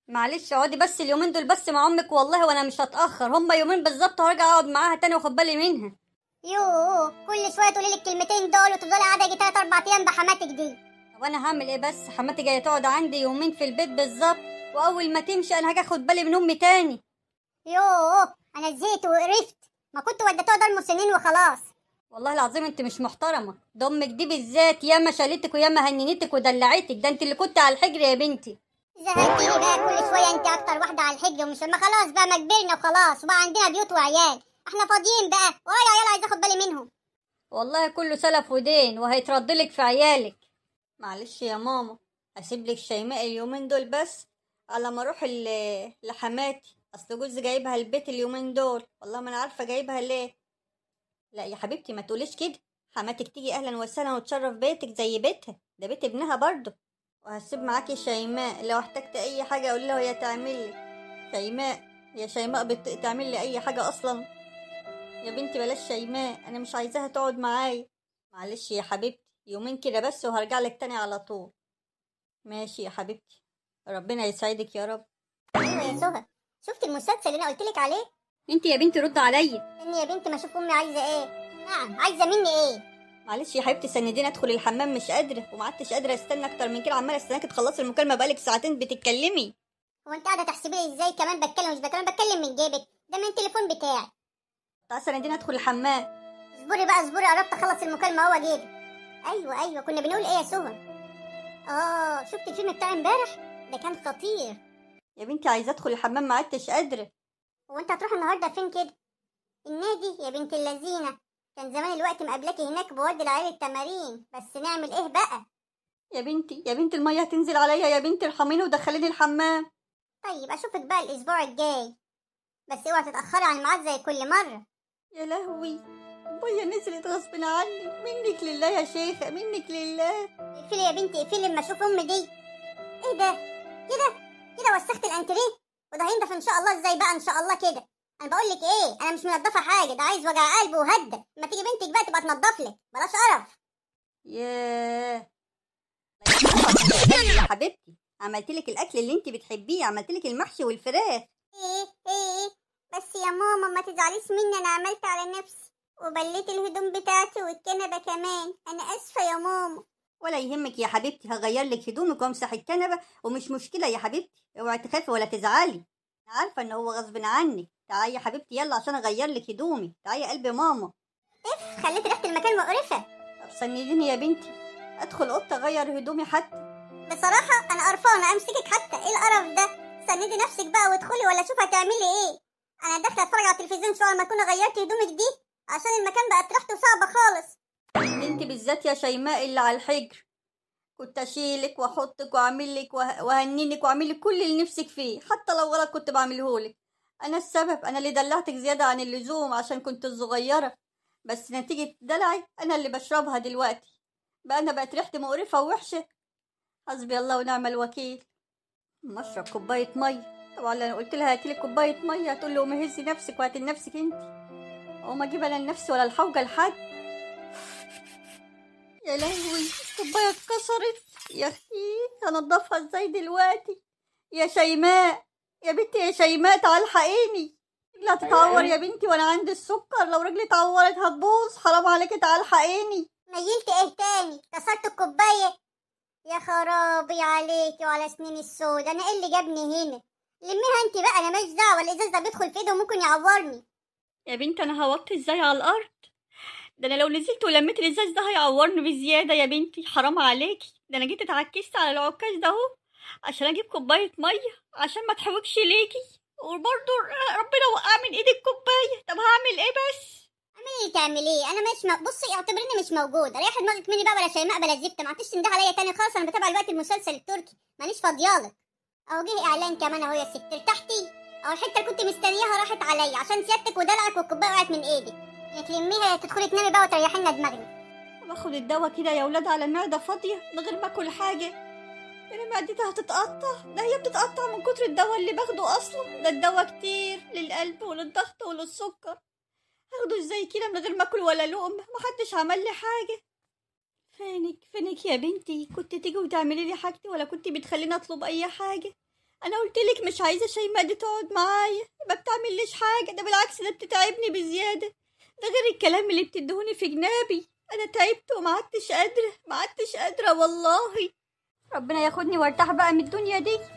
معلش اقعدي بس اليومين دول بس مع امك والله وانا مش هتاخر هما يومين بالظبط وهرجع اقعد معاها تاني واخد بالي منها يوه كل شويه تقولي لي الكلمتين دول وتفضلي قاعده يجي تلات اربع ايام بحماتك دي طب انا هعمل ايه بس حماتي جايه تقعد عندي يومين في البيت بالظبط واول ما تمشي انا هاجي اخد بالي من امي تاني يوه انا زهقت وقرفت ما كنت وديتوها دار المسنين وخلاص والله العظيم انت مش محترمه ده امك دي بالذات ياما شالتك وياما هننتك ودلعتك ده انت اللي كنت على الحجر يا بنتي زهقتيني بقى كل شويه انت اكتر واحده على الحجر ومش ما خلاص بقى ما كبرنا وخلاص وبقى عندنا بيوت وعيال احنا فاضيين بقى ولا عيال عايز اخد بالي منهم والله كله سلف ودين وهيتردلك في عيالك معلش يا ماما هسيب لك شيماء اليومين دول بس على ما اروح ل- لحماتي اصل جوزي جايبها البيت اليومين دول والله ما انا عارفه جايبها ليه لا يا حبيبتي ما تقوليش كده حماتك تيجي اهلا وسهلا وتشرف بيتك زي بيتها ده بيت ابنها برضه وهسيب معاكي شيماء لو احتجت اي حاجه قولي لها وهي تعمل لك شيماء يا شيماء بتطيق تعمل لي اي حاجه اصلا يا بنتي بلاش شيماء انا مش عايزاها تقعد معايا معلش يا حبيبتي يومين كده بس وهرجع لك تاني على طول ماشي يا حبيبتي ربنا يسعدك يا رب ايوه يا سهى شفت المسلسل اللي انا قلت لك عليه انت يا بنتي رد عليا اني يا بنتي ما اشوف امي عايزه ايه نعم عايزه مني ايه معلش يا حبيبتي سنديني ادخل الحمام مش قادره وما عدتش قادره استنى اكتر من كده عماله استناكي تخلصي المكالمه بقالك ساعتين بتتكلمي هو انت قاعده تحسبي لي ازاي كمان بتكلم مش بتكلم بتكلم من جيبك ده من التليفون بتاعي تعالي سنديني ادخل الحمام اصبري بقى اصبري قربت اخلص المكالمه هو جيبي ايوه ايوه كنا بنقول ايه يا سهى اه شفت الفيلم بتاع امبارح ده كان خطير يا بنتي عايزه ادخل الحمام ما عدتش قادره هو انت هتروح النهارده فين كده النادي يا بنت اللذينه كان زمان الوقت مقابلاكي هناك بودي العيال التمارين بس نعمل ايه بقى يا بنتي يا بنتي الميه هتنزل عليا يا بنتي ارحميني ودخليني الحمام طيب اشوفك بقى الاسبوع الجاي بس اوعي تتاخري عن الميعاد زي كل مره يا لهوي الميه نزلت غصب عني منك لله يا شيخه منك لله اقفلي يا بنتي اقفلي اما اشوف امي دي ايه ده كده كده وسخت الانتريه وده هينضف ان شاء الله ازاي بقى ان شاء الله كده انا بقول لك ايه انا مش منضفه حاجه ده عايز وجع قلب وهدى اما تيجي بنتك بقى تبقى تنضف لك بلاش قرف ياه يا حبيبتي عملت لك الاكل اللي انت بتحبيه عملت لك المحشي والفراخ ايه ايه بس يا ماما ما تزعليش مني انا عملت على نفسي وبليت الهدوم بتاعتي والكنبه كمان انا اسفه يا ماما ولا يهمك يا حبيبتي هغير لك هدومك وامسح الكنبه ومش مشكله يا حبيبتي اوعي تخافي ولا تزعلي انا عارفه ان هو غصب عنك تعالي يا حبيبتي يلا عشان اغير لك هدومي تعالي يا قلب ماما اف خليت ريحه المكان مقرفه طب سنديني يا بنتي ادخل اوضتي اغير هدومي حتى بصراحه انا قرفانه امسكك حتى ايه القرف ده سندي نفسك بقى وادخلي ولا شوفي هتعملي ايه انا داخله اتفرج على التلفزيون شويه لما اكون غيرت هدومك دي عشان المكان بقت ريحته صعبه خالص انت بالذات يا شيماء اللي على الحجر كنت اشيلك واحطك واعمل لك وه- واهننك واعمل لك كل اللي نفسك فيه حتى لو غلط كنت بعمله لك انا السبب انا اللي دلعتك زياده عن اللزوم عشان كنت صغيره بس نتيجه دلعي انا اللي بشربها دلوقتي بقى انا بقت ريحتي مقرفه ووحشه حسبي الله ونعم الوكيل أما اشرب كوبايه ميه طبعا لو انا قلت لها هاتي لي كوبايه ميه هتقول لي قومي هزي نفسك وهاتي لنفسك انت اقوم اجيب انا لنفسي ولا الحوجه لحد يا لهوي الكوبايه اتكسرت يا اختي هنضفها ازاي دلوقتي يا شيماء يا بنتي يا شيماء تعالي الحقيني رجلي هتتعور يا بنتي وانا عندي السكر لو رجلي اتعورت هتبوظ حرام عليكي تعالي الحقيني نيلت ايه تاني كسرت الكوبايه يا خرابي عليكي وعلى سنين السود انا ايه اللي جابني هنا لميها انت بقى انا ماليش دعوه الازاز ده بيدخل في ايده وممكن يعورني يا بنتي انا هوطي ازاي على الارض ده انا لو نزلت ولميت الازاز ده هيعورني بزياده يا بنتي حرام عليكي ده انا جيت اتعكست على العكاز ده اهو عشان اجيب كوبايه ميه عشان ما تحوجش ليكي وبرضه ربنا وقع من ايدي الكوبايه طب هعمل ايه بس اعملي تعملي ايه انا مش م... بصي اعتبريني مش موجوده ريح دماغك مني بقى بلا شيماء بلا زفت ما عدتش تنده عليا تاني خالص انا بتابع الوقت المسلسل التركي مانيش فاضيالك اهو جه اعلان كمان اهو يا ست ارتحتي اهو الحته اللي كنت مستنياها راحت عليا عشان سيادتك ودلعك والكوبايه وقعت من ايدك يا تلميها يا تدخلي تنامي بقى وتريحي لنا دماغنا باخد الدواء كده يا ولاد على المعده فاضيه من غير ما اكل حاجه ده انا معدتي هتتقطع ده هي بتتقطع من كتر الدواء اللي باخده اصلا ده الدواء كتير للقلب وللضغط وللسكر هاخده ازاي كده من غير ما اكل ولا لقمه محدش عمل لي حاجه فينك فينك يا بنتي كنت تيجي وتعملي لي حاجتي ولا كنت بتخليني اطلب اي حاجه انا قلت لك مش عايزه شيماء دي تقعد معايا ما بتعمليش حاجه ده بالعكس ده بتتعبني بزياده ده غير الكلام اللي بتدهوني في جنابي انا تعبت وما عدتش قادره ما عدتش قادره والله ربنا ياخدني وارتاح بقى من الدنيا دي